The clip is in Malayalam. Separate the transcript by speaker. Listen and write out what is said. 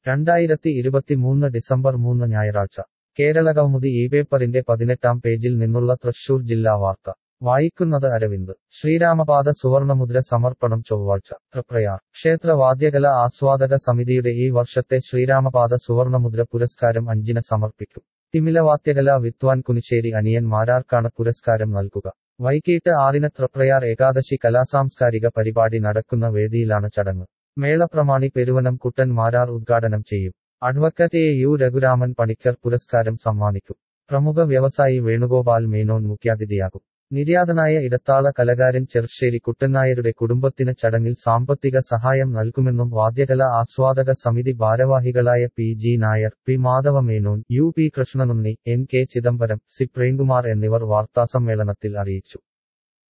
Speaker 1: രണ്ടായിരത്തി ഇരുപത്തിമൂന്ന് ഡിസംബർ മൂന്ന് ഞായറാഴ്ച കേരളകൗമുദി ഈ പേപ്പറിന്റെ പതിനെട്ടാം പേജിൽ നിന്നുള്ള തൃശൂർ ജില്ലാ വാർത്ത വായിക്കുന്നത് അരവിന്ദ് ശ്രീരാമപാദ സുവർണമുദ്ര സമർപ്പണം ചൊവ്വാഴ്ച തൃപ്രയാർ ക്ഷേത്ര വാദ്യകല ആസ്വാദക സമിതിയുടെ ഈ വർഷത്തെ ശ്രീരാമപാദ സുവർണമുദ്ര പുരസ്കാരം അഞ്ചിന് സമർപ്പിക്കും തിമിലവാദ്യകല വിദ്വാൻ കുനിശ്ശേരി അനിയൻ മാരാർക്കാണ് പുരസ്കാരം നൽകുക വൈകിട്ട് ആറിന് തൃപ്രയാർ ഏകാദശി കലാസാംസ്കാരിക പരിപാടി നടക്കുന്ന വേദിയിലാണ് ചടങ്ങ് മേളപ്രമാണി പെരുവനം കുട്ടൻ മാരാർ ഉദ്ഘാടനം ചെയ്യും advocate A U Raghuraman Panicker പുരസ്കാരം സമ്മാനിക്കും പ്രമുഖ വ്യവസായി വേണുഗോപാൽ മേനോൻ മുഖ്യാതിഥിയാകും നിര്യാതനായ ഇടത്താള കലകാരൻ ചെറുശ്ശേരി കുട്ടനായരുടെ കുടുംബത്തിന് ചടങ്ങിൽ സാമ്പത്തിക സഹായം നൽകുമെന്നും വാദ്യകല ആസ്വാദക സമിതി ഭാരവാഹികളായ P G Nair P Madhava Menon U P Krishnanunni N K Chidambaram C Premkumar എന്നിവർ വാർത്താസമ്മേളനത്തിൽ അറിയിച്ചു